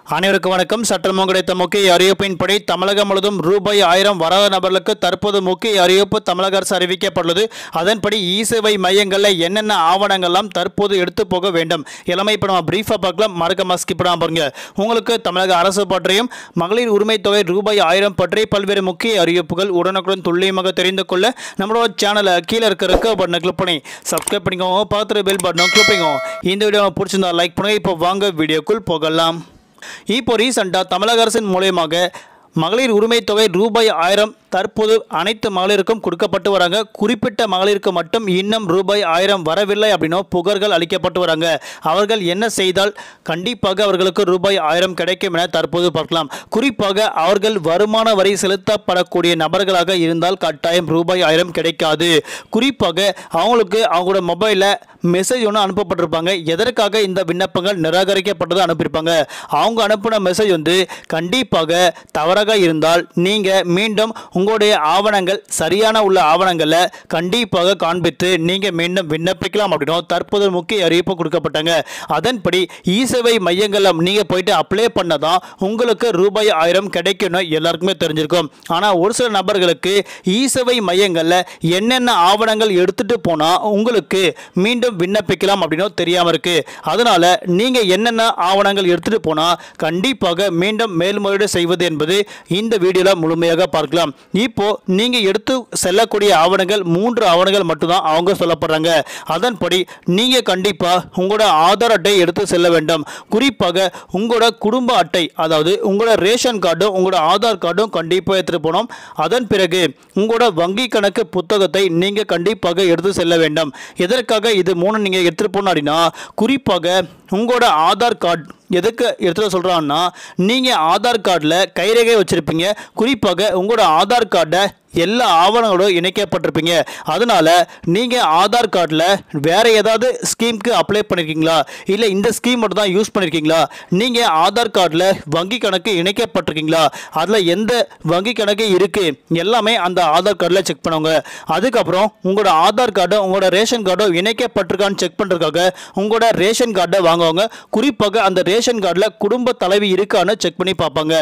அனைவருக்கும் வணக்கம் சட்டமம் கிடைத்த முக்கிய அறிவிப்பின்படி தமிழகம் முழுவதும் ரூபாய் ஆயிரம் வராத நபர்களுக்கு தற்போது முக்கிய அறிவிப்பு தமிழக அரசு அறிவிக்கப்பட்டுள்ளது அதன்படி இ சேவை மையங்களில் என்னென்ன ஆவணங்கள்லாம் தற்போது எடுத்து போக வேண்டும் எல்லாமே இப்போ நம்ம பிரீஃபாக பார்க்கலாம் மறக்காம ஸ்கிப் பண்ணாம பாருங்க உங்களுக்கு தமிழக அரசு பற்றியும் மகளிர் உரிமை தொகை ரூபாய் ஆயிரம் பற்றி பல்வேறு முக்கிய அறிவிப்புகள் உடனுக்குடன் துல்லியமாக தெரிந்து கொள்ள நம்மளோட சேனலை கீழே இருக்க இருக்க பட்டனை கிளிக் பண்ணி சப்ஸ்கிரைப் பண்ணிக்கோங்க பார்த்துட்டு பெல் பட்டனை கிளிக் பண்ணிக்கோங்க இந்த வீடியோ பிடிச்சிருந்தா லைக் பண்ணுங்க இப்போ வாங்க வீடியோக்குள் போகலாம் இப்போ ரீசெண்டாக தமிழக அரசின் மூலயமாக மகளிர் உரிமை தொகை ரூபாய் ஆயிரம் தற்போது அனைத்து மகளிருக்கும் கொடுக்கப்பட்டு வராங்க குறிப்பிட்ட மகளிருக்கு மட்டும் இன்னும் ரூபாய் ஆயிரம் வரவில்லை அப்படின்னும் புகார்கள் அளிக்கப்பட்டு வராங்க அவர்கள் என்ன செய்தால் கண்டிப்பாக அவர்களுக்கு ரூபாய் ஆயிரம் கிடைக்கும் என தற்போது பார்க்கலாம் குறிப்பாக அவர்கள் வருமான வரி செலுத்தப்படக்கூடிய நபர்களாக இருந்தால் கட்டாயம் ரூபாய் ஆயிரம் கிடைக்காது குறிப்பாக அவங்களுக்கு அவங்களோட மொபைலில் மெசேஜ் ஒன்று அனுப்பப்பட்டிருப்பாங்க எதற்காக இந்த விண்ணப்பங்கள் நிராகரிக்கப்பட்டது அனுப்பியிருப்பாங்க அவங்க அனுப்பின மெசேஜ் வந்து கண்டிப்பாக தவறாக இருந்தால் நீங்கள் மீண்டும் உங்களுடைய ஆவணங்கள் சரியான உள்ள ஆவணங்களை கண்டிப்பாக காண்பித்து நீங்கள் மீண்டும் விண்ணப்பிக்கலாம் அப்படின்னும் தற்போது முக்கிய அறிவிப்பு கொடுக்கப்பட்டாங்க அதன்படி இ சேவை மையங்களில் நீங்கள் போயிட்டு அப்ளை பண்ணதான் உங்களுக்கு ரூபாய் ஆயிரம் கிடைக்கும்னு எல்லாருக்குமே தெரிஞ்சிருக்கும் ஆனால் ஒரு சில நபர்களுக்கு இ சேவை மையங்களில் என்னென்ன ஆவணங்கள் எடுத்துட்டு போனால் உங்களுக்கு மீண்டும் விண்ணப்பிக்கலாம் அப்படின்னு தெரியாமல் இருக்கு அதனால நீங்கள் என்னென்ன ஆவணங்கள் எடுத்துட்டு போனால் கண்டிப்பாக மீண்டும் மேல்முறையீடு செய்வது என்பது இந்த வீடியோவில் முழுமையாக பார்க்கலாம் இப்போ நீங்கள் எடுத்து செல்லக்கூடிய ஆவணங்கள் மூன்று ஆவணங்கள் மட்டும்தான் அவங்க சொல்லப்படுறாங்க அதன்படி நீங்கள் கண்டிப்பாக உங்களோட ஆதார் அட்டை எடுத்து செல்ல வேண்டும் குறிப்பாக உங்களோட குடும்ப அட்டை அதாவது உங்களோட ரேஷன் கார்டும் உங்களோட ஆதார் கார்டும் கண்டிப்பாக எடுத்துகிட்டு போகணும் அதன் பிறகு உங்களோட வங்கி கணக்கு புத்தகத்தை நீங்கள் கண்டிப்பாக எடுத்து செல்ல வேண்டும் எதற்காக இது மூணு நீங்கள் எடுத்துகிட்டு போகணும் அப்படின்னா குறிப்பாக உங்களோட ஆதார் கார்டு எதுக்கு எடுத்துகிட்டு சொல்கிறான்னா நீங்கள் ஆதார் கார்டில் கைரேகை வச்சுருப்பீங்க குறிப்பாக உங்களோட ஆதார் கார்டை எல்லா ஆவணங்களோடும் இணைக்கப்பட்டிருப்பீங்க அதனால் நீங்கள் ஆதார் கார்டில் வேறு ஏதாவது ஸ்கீமுக்கு அப்ளை பண்ணியிருக்கீங்களா இல்லை இந்த ஸ்கீம் மட்டும் தான் யூஸ் பண்ணியிருக்கீங்களா நீங்கள் ஆதார் கார்டில் வங்கி கணக்கு இணைக்கப்பட்டிருக்கீங்களா அதில் எந்த வங்கி கணக்கு இருக்குது எல்லாமே அந்த ஆதார் கார்டில் செக் பண்ணுவாங்க அதுக்கப்புறம் உங்களோட ஆதார் கார்டோ உங்களோட ரேஷன் கார்டோ இணைக்கப்பட்டிருக்கான்னு செக் பண்ணுறதுக்காக உங்களோட ரேஷன் கார்டை வாங்குவாங்க குறிப்பாக அந்த ரேஷன் கார்டில் குடும்ப தலைவி இருக்கான்னு செக் பண்ணி பார்ப்பாங்க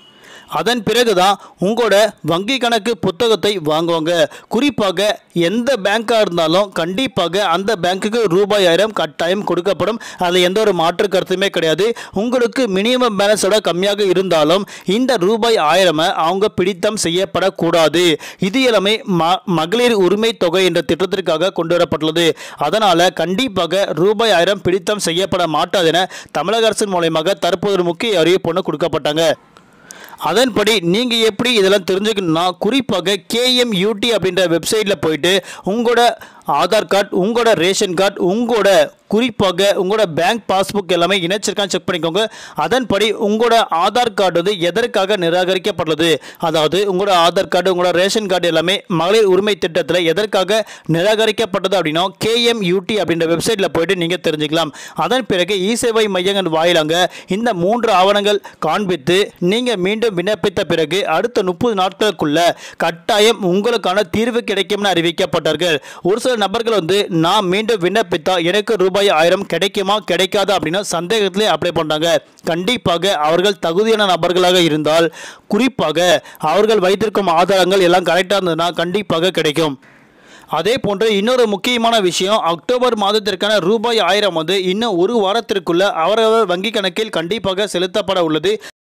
அதன் பிறகுதான் உங்களோட வங்கி கணக்கு புத்தகத்தை வாங்குவாங்க குறிப்பாக எந்த பேங்காக இருந்தாலும் கண்டிப்பாக அந்த பேங்க்குக்கு ரூபாய் ஆயிரம் கட்டாயம் கொடுக்கப்படும் அதில் எந்த ஒரு மாற்று கருத்துமே கிடையாது உங்களுக்கு மினிமம் பேலன்ஸோட கம்மியாக இருந்தாலும் இந்த ரூபாய் ஆயிரமை அவங்க பிடித்தம் செய்யப்படக்கூடாது இது எல்லாமே ம மகளிர் உரிமை தொகை என்ற திட்டத்திற்காக கொண்டு வரப்பட்டுள்ளது அதனால் கண்டிப்பாக ரூபாய் ஆயிரம் பிடித்தம் செய்யப்பட மாட்டாது என தமிழக அரசின் மூலயமாக தற்போது ஒரு முக்கிய அறிவிப்பு ஒன்று கொடுக்கப்பட்டாங்க அதன்படி நீங்கள் எப்படி இதெல்லாம் தெரிஞ்சுக்கணும்னா குறிப்பாக கேஎம்யூடி அப்படின்ற வெப்சைட்டில் போயிட்டு உங்களோட ஆதார் கார்டு உங்களோட ரேஷன் கார்டு உங்களோட குறிப்பாக உங்களோட பேங்க் பாஸ்புக் எல்லாமே இணைச்சிருக்கான்னு செக் பண்ணிக்கோங்க அதன்படி உங்களோட ஆதார் கார்டு வந்து எதற்காக நிராகரிக்கப்பட்டுள்ளது அதாவது உங்களோட ஆதார் கார்டு உங்களோட ரேஷன் கார்டு எல்லாமே மகளிர் உரிமை திட்டத்தில் எதற்காக நிராகரிக்கப்பட்டது அப்படின்னா கேஎம்யூடி அப்படின்ற வெப்சைட்டில் போயிட்டு நீங்கள் தெரிஞ்சுக்கலாம் அதன் பிறகு இ சேவை மையங்கள் வாயிலாங்க இந்த மூன்று ஆவணங்கள் காண்பித்து நீங்கள் மீண்டும் விண்ணப்பித்த பிறகு அடுத்த முப்பது நாட்களுக்குள்ள கட்டாயம் உங்களுக்கான தீர்வு கிடைக்கும்னு அறிவிக்கப்பட்டார்கள் ஒரு சில நபர்கள் வந்து நான் மீண்டும் விண்ணப்பித்தா எனக்கு ரூபாய் ஆயிரம் கிடைக்குமா கிடைக்காதா அப்படின்னு சந்தேகத்திலே அப்ளை பண்ணாங்க கண்டிப்பாக அவர்கள் தகுதியான நபர்களாக இருந்தால் குறிப்பாக அவர்கள் வைத்திருக்கும் ஆதாரங்கள் எல்லாம் கரெக்டாக இருந்ததுன்னா கண்டிப்பாக கிடைக்கும் அதே போன்று இன்னொரு முக்கியமான விஷயம் அக்டோபர் மாதத்திற்கான ரூபாய் ஆயிரம் வந்து இன்னும் ஒரு வாரத்திற்குள்ள அவரவர் வங்கி கணக்கில் கண்டிப்பாக செலுத்தப்பட உள்ளது